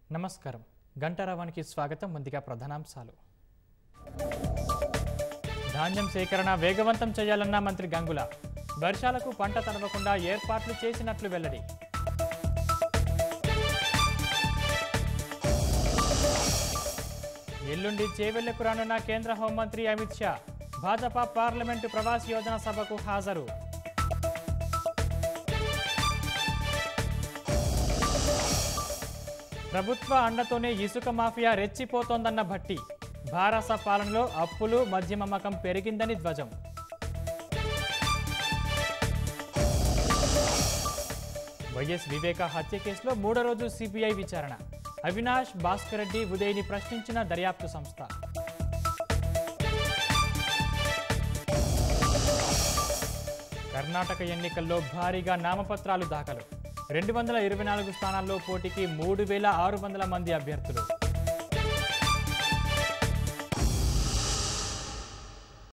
నమస్కారం గంటారావానికి స్వాగతం ముందుగా ప్రధానాంశాలు ధాన్యం సేకరణ వేగవంతం చేయాలన్న మంత్రి గంగుల వర్షాలకు పంట తడవకుండా ఏర్పాట్లు చేసినట్లు వెల్లడి ఎల్లుండి చేవెళ్లకు రానున్న కేంద్ర హోంమంత్రి అమిత్ షా భాజపా పార్లమెంటు ప్రవాస్ యోజన సభకు హాజరు ప్రభుత్వ అండతోనే ఇసుక మాఫియా రెచ్చిపోతోందన్న భట్టి భారస పాలనలో అప్పులు మద్యం అమ్మకం పెరిగిందని ధ్వజం వైఎస్ వివేక హత్య కేసులో మూడో రోజు సిబిఐ విచారణ అవినాష్ భాస్కర్ రెడ్డి ఉదయ్ని ప్రశ్నించిన దర్యాప్తు సంస్థ కర్ణాటక ఎన్నికల్లో భారీగా నామపత్రాలు దాఖలు రెండు వందల ఇరవై నాలుగు స్థానాల్లో పోటీకి మూడు వేల ఆరు వందల మంది అభ్యర్థులు